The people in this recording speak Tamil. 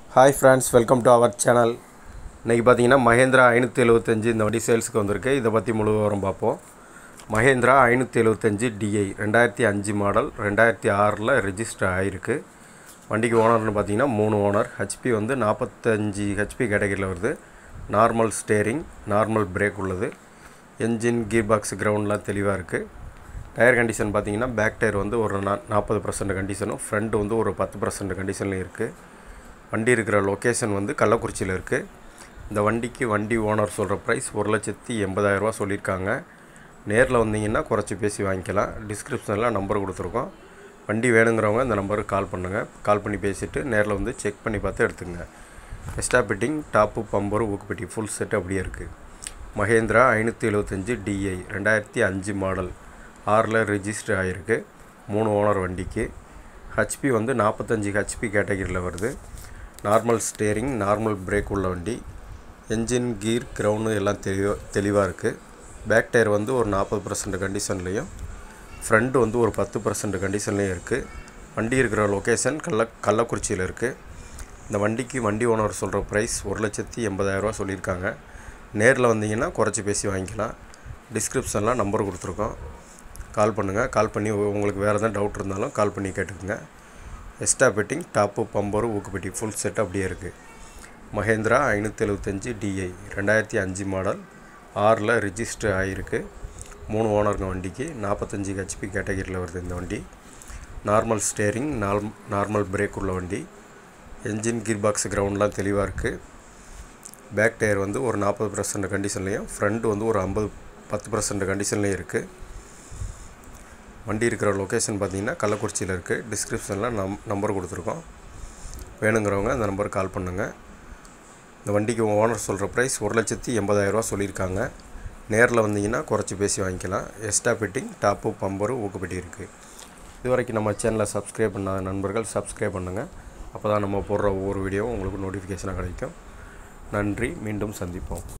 hi friends welcome to our channel இன்றைக்கி பார்த்தீங்கன்னா மகேந்திரா ஐநூற்றி எழுபத்தஞ்சு இந்த வண்டி சேல்ஸுக்கு வந்திருக்கு இதை பற்றி முழு விவரம் பார்ப்போம் மகேந்திரா ஐநூற்றி எழுபத்தஞ்சு டிஐ ரெண்டாயிரத்தி அஞ்சு மாடல் ரெண்டாயிரத்தி ஆறில் ரெஜிஸ்டர் ஆகிருக்கு வண்டிக்கு ஓனர்னு பார்த்தீங்கன்னா மூணு ஓனர் ஹெச்பி வந்து நாற்பத்தஞ்சு ஹெச்பி கேட்டகரியில் வருது நார்மல் ஸ்டேரிங் நார்மல் பிரேக் உள்ளது என்ஜின் கீர் பாக்ஸ் கிரவுண்ட்லாம் தெளிவாக இருக்குது டயர் கண்டிஷன் பார்த்தீங்கன்னா பேக் டயர் வந்து ஒரு நா நாற்பது பர்சன்ட் கண்டிஷனும் ஃப்ரண்ட் வந்து ஒரு பத்து பர்சன்ட் கண்டிஷன்லையும் இருக்குது வண்டி இருக்கிற லொக்கேஷன் வந்து கள்ளக்குறிச்சியில் இருக்குது இந்த வண்டிக்கு வண்டி ஓனர் சொல்கிற ப்ரைஸ் ஒரு லட்சத்தி எண்பதாயிரரூவா சொல்லியிருக்காங்க நேரில் வந்தீங்கன்னா குறைச்சி பேசி வாங்கிக்கலாம் டிஸ்கிரிப்ஷனில் நம்பர் கொடுத்துருக்கோம் வண்டி வேணுங்கிறவங்க இந்த நம்பருக்கு கால் பண்ணுங்கள் கால் பண்ணி பேசிவிட்டு நேரில் வந்து செக் பண்ணி பார்த்து எடுத்துங்க எக்ஸ்ட்ரா ஃபிட்டிங் டாப்பு பம்பரு ஊக்குப்பெட்டி ஃபுல் செட் அப்படியே இருக்குது மகேந்திரா ஐநூற்றி எழுபத்தஞ்சு டிஐ ரெண்டாயிரத்தி அஞ்சு மாடல் ஆறில் ரெஜிஸ்டர் ஆகிருக்கு மூணு ஓனர் வண்டிக்கு ஹெச்பி வந்து நாற்பத்தஞ்சு ஹெச்பி கேட்டகரியில் வருது நார்மல் ஸ்டேரிங் நார்மல் பிரேக் உள்ள வண்டி என்ஜின் கீர் கிரவுண்டு எல்லாம் தெளிவாக தெளிவாக இருக்குது பேக் டயர் வந்து ஒரு நாற்பது பர்சன்ட் கண்டிஷன்லேயும் ஃப்ரண்ட் வந்து ஒரு பத்து பர்சன்ட் கண்டிஷன்லேயும் இருக்குது வண்டி இருக்கிற லொக்கேஷன் கள்ள கள்ளக்குறிச்சியில் இருக்குது இந்த வண்டிக்கு வண்டி ஓனர் சொல்கிற ப்ரைஸ் ஒரு லட்சத்தி எண்பதாயிரரூவா சொல்லியிருக்காங்க நேரில் வந்தீங்கன்னா குறைச்சி பேசி வாங்கிக்கலாம் டிஸ்கிரிப்ஷனில் நம்பர் கொடுத்துருக்கோம் கால் பண்ணுங்கள் கால் பண்ணி உ- உங்களுக்கு வேறு எதாவது டவுட் இருந்தாலும் கால் பண்ணி கேட்டுக்குங்க எக்ஸ்ட்ரா பெட்டிங் டாப்பு பம்பரு ஊக்குப்பெட்டி ஃபுல் செட் அப்படியே இருக்குது மகேந்திரா ஐநூற்றி எழுபத்தஞ்சி டிஐ ரெண்டாயிரத்தி அஞ்சு மாடல் ஆறில் ரிஜிஸ்டர் ஆகிருக்கு மூணு ஓனருங்க வண்டிக்கு நாற்பத்தஞ்சு ஹெச்பி கேட்டகரியில் வருது இந்த வண்டி normal steering norm normal brake உள்ள வண்டி என்ஜின் கீர் பாக்ஸ் கிரவுண்ட்லாம் தெளிவாக இருக்குது பேக் டயர் வந்து ஒரு நாற்பது பர்சன்ட் கண்டிஷன்லேயும் ஃப்ரண்ட் வந்து ஒரு ஐம்பது பத்து பர்சன்ட் கண்டிஷன்லேயும் இருக்குது வண்டி இருக்கிற லொக்கேஷன் பார்த்தீங்கன்னா கள்ளக்குறிச்சியில் இருக்குது டிஸ்கிரிப்ஷனில் நம் நம்பர் கொடுத்துருக்கோம் வேணுங்கிறவங்க அந்த நம்பருக்கு கால் பண்ணுங்கள் இந்த வண்டிக்கு ஓனர் சொல்கிற ப்ரைஸ் ஒரு லட்சத்தி எண்பதாயிரரூவா சொல்லியிருக்காங்க நேரில் வந்தீங்கன்னா குறைச்சி பேசி வாங்கிக்கலாம் எக்ஸ்ட்ரா ஃபிட்டிங் டாப்பு பம்பரு ஊக்குப்பெட்டி இருக்குது இது வரைக்கும் நம்ம சேனலை சப்ஸ்கிரைப் பண்ணாத நண்பர்கள் சப்ஸ்கிரைப் பண்ணுங்கள் அப்போ தான் நம்ம போடுற ஒவ்வொரு வீடியோவும் உங்களுக்கு நோட்டிஃபிகேஷனாக கிடைக்கும் நன்றி மீண்டும் சந்திப்போம்